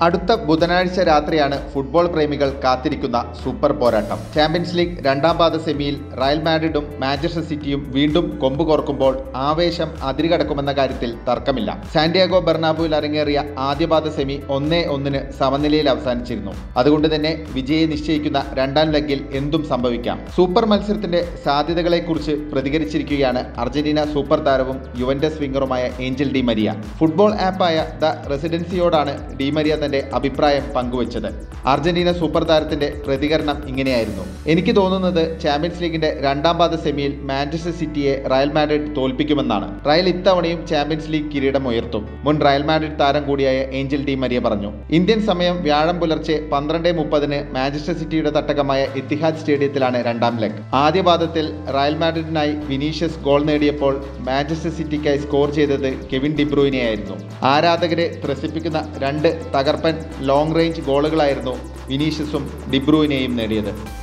അടുത്ത ബുധനാഴ്ച രാത്രിയാണ് ഫുട്ബോൾ പ്രേമികൾ കാത്തിരിക്കുന്ന സൂപ്പർ പോരാട്ടം ചാമ്പ്യൻസ് ലീഗ് രണ്ടാം പാദ സെമിയിൽ റയൽ മാഡ്രിഡും മാഞ്ചസ്റ്റർ സിറ്റിയും വീണ്ടും കൊമ്പ് കോർക്കുമ്പോൾ ആവേശം അതിരുകടക്കുമെന്ന കാര്യത്തിൽ തർക്കമില്ല സാന്റിയാഗോ ബെർണാബുവിൽ അരങ്ങേറിയ ആദ്യപാദ സെമി ഒന്നേ ഒന്നിന് സമനിലയിൽ അവസാനിച്ചിരുന്നു അതുകൊണ്ട് തന്നെ വിജയെ നിശ്ചയിക്കുന്ന രണ്ടാം ലെഗിൽ എന്തും സംഭവിക്കാം സൂപ്പർ മത്സരത്തിന്റെ സാധ്യതകളെക്കുറിച്ച് പ്രതികരിച്ചിരിക്കുകയാണ് അർജന്റീന സൂപ്പർ താരവും യുവന്റസ് വിംഗറുമായ ഏഞ്ചൽ ഡി മരിയ ഫുട്ബോൾ ആപ്പായ ദ റെസിഡൻസിയോടാണ് ഡി മരിയ തന്റെ അഭിപ്രായം പങ്കുവച്ചത് അർജന്റീന സൂപ്പർ താരത്തിന്റെ പ്രതികരണം ഇങ്ങനെയായിരുന്നു എനിക്ക് തോന്നുന്നത് ചാമ്പ്യൻസ് ലീഗിന്റെ രണ്ടാം പാദ സെമിയിൽ മാഞ്ചസ്റ്റർ സിറ്റിയെ റയൽ മാഡ്രിഡ് തോൽപ്പിക്കുമെന്നാണ് റയൽ ഇത്തവണയും ചാമ്പ്യൻസ് ലീഗ് കിരീടം ഉയർത്തും മുൻ റയൽ മാഡ്രിഡ് താരം കൂടിയായ ഏഞ്ചൽ ഡി മരിയ പറഞ്ഞു ഇന്ത്യൻ സമയം വ്യാഴം പുലർച്ചെ പന്ത്രണ്ട് മുപ്പതിന് മാഞ്ചസ്റ്റർ സിറ്റിയുടെ തട്ടകമായ ഇത്തിഹാദ് സ്റ്റേഡിയത്തിലാണ് രണ്ടാം ലെഗ് ആദ്യ പാദത്തിൽ റയൽ മാഡ്രിഡിനായി വിനീഷ്യസ് ഗോൾ നേടിയപ്പോൾ മാഞ്ചസ്റ്റർ സിറ്റിക്കായി സ്കോർ ചെയ്തത് കെവിൻ ഡിബ്രൂയിനെയായിരുന്നു ആരാധകരെ ത്രസിപ്പിക്കുന്ന രണ്ട് തകർപ്പൻ ലോങ് റേഞ്ച് ഗോളുകളായിരുന്നു വിനീഷ്യസും ഡിബ്രൂയിനെയും നേടിയത്